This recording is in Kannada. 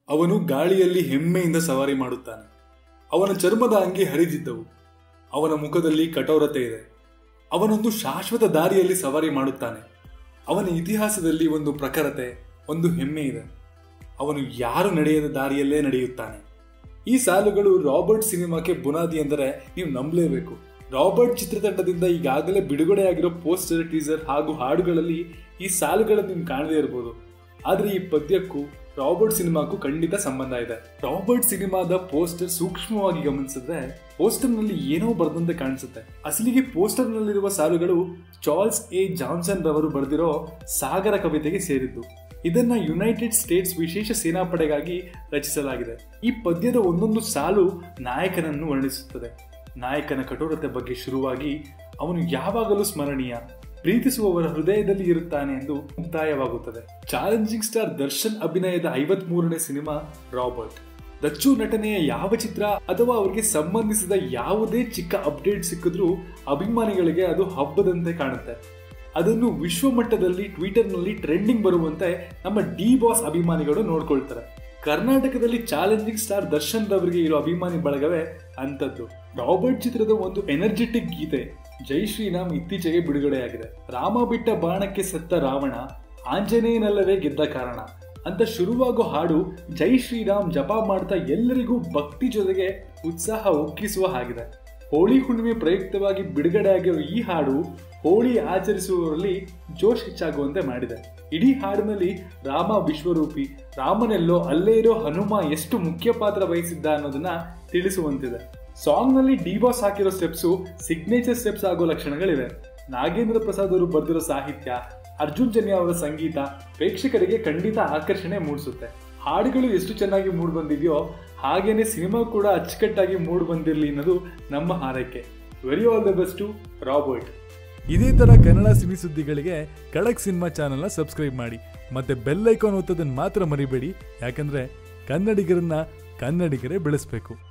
ಅವನು ಗಾಳಿಯಲ್ಲಿ ಹೆಮ್ಮೆಯಿಂದ ಸವಾರಿ ಮಾಡುತ್ತಾನೆ ಅವನ ಚರ್ಮದ ಅಂಗಿ ಹರಿದಿದ್ದವು ಅವನ ಮುಖದಲ್ಲಿ ಕಠೋರತೆ ಇದೆ ಅವನೊಂದು ಶಾಶ್ವತ ದಾರಿಯಲ್ಲಿ ಸವಾರಿ ಮಾಡುತ್ತಾನೆ ಅವನ ಇತಿಹಾಸದಲ್ಲಿ ಒಂದು ಪ್ರಖರತೆ ಒಂದು ಹೆಮ್ಮೆ ಇದೆ ಅವನು ಯಾರು ನಡೆಯದ ದಾರಿಯಲ್ಲೇ ನಡೆಯುತ್ತಾನೆ ಈ ಸಾಲುಗಳು ರಾಬರ್ಟ್ ಸಿನಿಮಾಕ್ಕೆ ಬುನಾದಿ ಎಂದರೆ ನೀವು ನಂಬಲೇಬೇಕು ರಾಬರ್ಟ್ ಚಿತ್ರತಂಡದಿಂದ ಈಗಾಗಲೇ ಬಿಡುಗಡೆಯಾಗಿರೋ ಪೋಸ್ಟರ್ ಟೀಸರ್ ಹಾಗೂ ಹಾಡುಗಳಲ್ಲಿ ಈ ಸಾಲುಗಳನ್ನು ನೀವು ಕಾಣದೇ ಇರಬಹುದು ಆದ್ರೆ ಈ ಪದ್ಯಕ್ಕೂ ರಾಬರ್ಟ್ ಸಿನಿಮಾಕ್ಕೂ ಖಂಡಿತ ಸಂಬಂಧ ಇದೆ ರಾಬರ್ಟ್ ಸಿನಿಮಾದ ಪೋಸ್ಟರ್ ಸೂಕ್ಷ್ಮವಾಗಿ ಗಮನಿಸಿದ್ರೆ ಪೋಸ್ಟರ್ ನಲ್ಲಿ ಏನೋ ಬರೆದಂತೆ ಕಾಣಿಸುತ್ತೆ ಅಸಲಿಗೆ ಪೋಸ್ಟರ್ ನಲ್ಲಿರುವ ಸಾಲುಗಳು ಚಾರ್ಲ್ಸ್ ಎ ಜಾನ್ಸನ್ ರವರು ಬರೆದಿರೋ ಸಾಗರ ಕವಿತೆಗೆ ಸೇರಿದ್ದು ಇದನ್ನ ಯುನೈಟೆಡ್ ಸ್ಟೇಟ್ಸ್ ವಿಶೇಷ ಸೇನಾಪಡೆಗಾಗಿ ರಚಿಸಲಾಗಿದೆ ಈ ಪದ್ಯದ ಒಂದೊಂದು ಸಾಲು ನಾಯಕನನ್ನು ವರ್ಣಿಸುತ್ತದೆ ನಾಯಕನ ಕಠೋರತೆ ಬಗ್ಗೆ ಶುರುವಾಗಿ ಅವನು ಯಾವಾಗಲೂ ಸ್ಮರಣೀಯ ಪ್ರೀತಿಸುವವರ ಹೃದಯದಲ್ಲಿ ಇರುತ್ತಾನೆ ಎಂದು ಮುಕ್ತಾಯವಾಗುತ್ತದೆ ಚಾಲೆಂಜಿಂಗ್ ಸ್ಟಾರ್ ದರ್ಶನ್ ಅಭಿನಯದ ಐವತ್ ಮೂರನೇ ಸಿನಿಮಾ ರಾಬರ್ಟ್ ದಚ್ಚು ನಟನೆಯ ಯಾವ ಚಿತ್ರ ಅಥವಾ ಅವರಿಗೆ ಸಂಬಂಧಿಸಿದ ಯಾವುದೇ ಚಿಕ್ಕ ಅಪ್ಡೇಟ್ ಸಿಕ್ಕಿದ್ರೂ ಅಭಿಮಾನಿಗಳಿಗೆ ಅದು ಹಬ್ಬದಂತೆ ಕಾಣುತ್ತೆ ಅದನ್ನು ವಿಶ್ವ ಮಟ್ಟದಲ್ಲಿ ಟ್ವಿಟರ್ನಲ್ಲಿ ಟ್ರೆಂಡಿಂಗ್ ಬರುವಂತೆ ನಮ್ಮ ಡಿ ಬಾಸ್ ಅಭಿಮಾನಿಗಳು ನೋಡ್ಕೊಳ್ತಾರೆ ಕರ್ನಾಟಕದಲ್ಲಿ ಚಾಲೆಂಜಿಂಗ್ ಸ್ಟಾರ್ ದರ್ಶನ್ ರವರಿಗೆ ಇರೋ ಅಭಿಮಾನಿ ಬಳಗವೇ ಅಂತದ್ದು ರಾಬರ್ಟ್ ಚಿತ್ರದ ಒಂದು ಎನರ್ಜೆಟಿಕ್ ಗೀತೆ ಜೈ ಶ್ರೀರಾಮ್ ಇತ್ತೀಚೆಗೆ ಬಿಡುಗಡೆಯಾಗಿದೆ ರಾಮ ಬಿಟ್ಟ ಬಾಣಕ್ಕೆ ಸತ್ತ ರಾವಣ ಆಂಜನೇಯನಲ್ಲವೇ ಗೆದ್ದ ಕಾರಣ ಅಂತ ಶುರುವಾಗೋ ಹಾಡು ಜೈ ಶ್ರೀರಾಮ್ ಜಪ ಮಾಡ್ತಾ ಎಲ್ಲರಿಗೂ ಭಕ್ತಿ ಜೊತೆಗೆ ಉತ್ಸಾಹ ಉಕ್ಕಿಸುವ ಹಾಗಿದೆ ಹೋಳಿ ಹುಣ್ಣಿಮೆ ಪ್ರಯುಕ್ತವಾಗಿ ಬಿಡುಗಡೆಯಾಗಿರೋ ಈ ಹಾಡು ಹೋಳಿ ಆಚರಿಸುವವರಲ್ಲಿ ಜೋಶ್ ಹೆಚ್ಚಾಗುವಂತೆ ಮಾಡಿದೆ ಇಡೀ ಹಾಡಿನಲ್ಲಿ ರಾಮ ವಿಶ್ವರೂಪಿ ರಾಮನೆಲ್ಲೋ ಅಲ್ಲೇ ಇರೋ ಹನುಮ ಎಷ್ಟು ಮುಖ್ಯ ಪಾತ್ರ ವಹಿಸಿದ್ದ ಅನ್ನೋದನ್ನ ತಿಳಿಸುವಂತಿದೆ ಸಾಂಗ್ ನಲ್ಲಿ ಡಿಬಾಸ್ ಹಾಕಿರೋ ಸ್ಟೆಪ್ಸು ಸಿಗ್ನೇಚರ್ ಸ್ಟೆಪ್ಸ್ ಆಗೋ ಲಕ್ಷಣಗಳಿವೆ ನಾಗೇಂದ್ರ ಪ್ರಸಾದ್ ಅವರು ಬರೆದಿರೋ ಸಾಹಿತ್ಯ ಅರ್ಜುನ್ ಜನ್ಯ ಅವರ ಸಂಗೀತ ಪ್ರೇಕ್ಷಕರಿಗೆ ಖಂಡಿತ ಆಕರ್ಷಣೆ ಮೂಡಿಸುತ್ತೆ ಹಾಡುಗಳು ಎಷ್ಟು ಚೆನ್ನಾಗಿ ಮೂಡ್ ಬಂದಿದೆಯೋ ಹಾಗೇನೆ ಸಿನಿಮಾ ಕೂಡ ಅಚ್ಚುಕಟ್ಟಾಗಿ ಮೂಡ್ ಬಂದಿರಲಿ ಅನ್ನೋದು ನಮ್ಮ ಹಾರೈಕೆ very all the best Robert ಇದೇ ಥರ ಕನ್ನಡ ಸಿನಿ ಸುದ್ದಿಗಳಿಗೆ ಖಡಕ್ ಸಿನಿಮಾ ಚಾನಲ್ನ ಸಬ್ಸ್ಕ್ರೈಬ್ ಮಾಡಿ ಮತ್ತೆ ಬೆಲ್ ಐಕಾನ್ ಒತ್ತೋದನ್ನು ಮಾತ್ರ ಮರಿಬೇಡಿ ಯಾಕಂದ್ರೆ ಕನ್ನಡಿಗರನ್ನ ಕನ್ನಡಿಗರೇ ಬೆಳೆಸಬೇಕು